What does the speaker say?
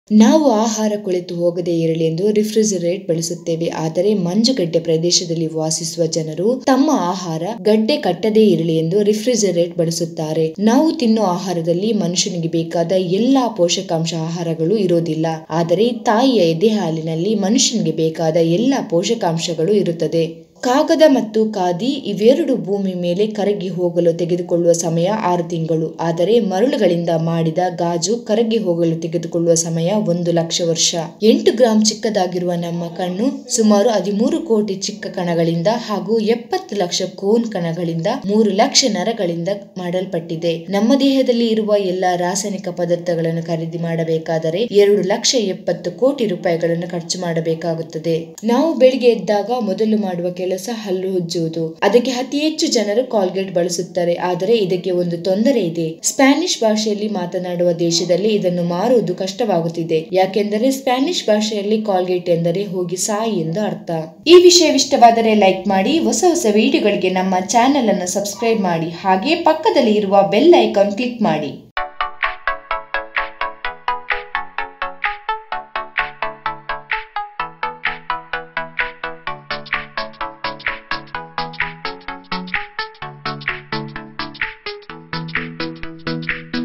ನಾವು ಆಹಾರ ಕೊಳೆತು ಹೋಗದೇ ಇರಲಿ ಎಂದು ರಿಫ್ರಿಜರೇಟ್ ಬಳಸುತ್ತೇವೆ ಆದರೆ ಮಂಜುಗಡ್ಡೆ ಪ್ರದೇಶದಲ್ಲಿ ವಾಸಿಸುವ ಜನರು ತಮ್ಮ ಆಹಾರ ಗಡ್ಡೆ ಕಟ್ಟದೇ ಇರಲಿ ಎಂದು ರಿಫ್ರಿಜರೇಟ್ ಬಳಸುತ್ತಾರೆ ನಾವು ತಿನ್ನೋ ಆಹಾರದಲ್ಲಿ ಮನುಷ್ಯನಿಗೆ ಬೇಕಾದ ಎಲ್ಲಾ ಪೋಷಕಾಂಶ ಆಹಾರಗಳು ಇರೋದಿಲ್ಲ ಆದರೆ ತಾಯಿಯ ಎದೆ ಹಾಲಿನಲ್ಲಿ ಮನುಷ್ಯನಿಗೆ ಬೇಕಾದ ಎಲ್ಲಾ ಪೋಷಕಾಂಶಗಳು ಇರುತ್ತದೆ ಕಾಗದ ಮತ್ತು ಖಾದಿ ಇವೆರಡು ಭೂಮಿ ಮೇಲೆ ಕರಗಿ ಹೋಗಲು ತೆಗೆದುಕೊಳ್ಳುವ ಸಮಯ ಆರು ತಿಂಗಳು ಆದರೆ ಮರಳುಗಳಿಂದ ಮಾಡಿದ ಗಾಜು ಕರಗಿ ಹೋಗಲು ತೆಗೆದುಕೊಳ್ಳುವ ಸಮಯ ಒಂದು ಲಕ್ಷ ವರ್ಷ ಎಂಟು ಗ್ರಾಂ ಚಿಕ್ಕದಾಗಿರುವ ನಮ್ಮ ಕಣ್ಣು ಸುಮಾರು ಹದಿಮೂರು ಕೋಟಿ ಚಿಕ್ಕ ಕಣಗಳಿಂದ ಹಾಗೂ ಎಪ್ಪತ್ತು ಲಕ್ಷ ಕೋನ್ ಕಣಗಳಿಂದ ಮೂರು ಲಕ್ಷ ನರಗಳಿಂದ ಮಾಡಲ್ಪಟ್ಟಿದೆ ನಮ್ಮ ದೇಹದಲ್ಲಿ ಇರುವ ಎಲ್ಲಾ ರಾಸಾಯನಿಕ ಪದಾರ್ಥಗಳನ್ನು ಖರೀದಿ ಮಾಡಬೇಕಾದರೆ ಎರಡು ಲಕ್ಷ ಎಪ್ಪತ್ತು ಕೋಟಿ ರೂಪಾಯಿಗಳನ್ನು ಖರ್ಚು ಮಾಡಬೇಕಾಗುತ್ತದೆ ನಾವು ಬೆಳಿಗ್ಗೆ ಎದ್ದಾಗ ಮೊದಲು ಮಾಡುವ ಕೆಲಸ ಹಲ್ಲು ಉಜ್ಜುವುದು ಅದಕ್ಕೆ ಅತಿ ಹೆಚ್ಚು ಜನರು ಕಾಲ್ಗೇಟ್ ಬಳಸುತ್ತಾರೆ ಆದರೆ ಇದಕ್ಕೆ ಒಂದು ತೊಂದರೆ ಇದೆ ಸ್ಪ್ಯಾನಿಷ್ ಭಾಷೆಯಲ್ಲಿ ಮಾತನಾಡುವ ದೇಶದಲ್ಲಿ ಇದನ್ನು ಮಾರುವುದು ಕಷ್ಟವಾಗುತ್ತಿದೆ ಯಾಕೆಂದರೆ ಸ್ಪ್ಯಾನಿಷ್ ಭಾಷೆಯಲ್ಲಿ ಕಾಲ್ಗೇಟ್ ಎಂದರೆ ಹೋಗಿ ಸಾಯಿ ಎಂದು ಅರ್ಥ ಈ ವಿಷಯವಿಷ್ಟವಾದರೆ ಲೈಕ್ ಮಾಡಿ ಹೊಸ ಹೊಸ ವಿಡಿಯೋಗಳಿಗೆ ನಮ್ಮ ಚಾನೆಲ್ ಅನ್ನು ಸಬ್ಸ್ಕ್ರೈಬ್ ಮಾಡಿ ಹಾಗೆ ಪಕ್ಕದಲ್ಲಿ ಇರುವ ಬೆಲ್ ಐಕಾನ್ ಕ್ಲಿಕ್ ಮಾಡಿ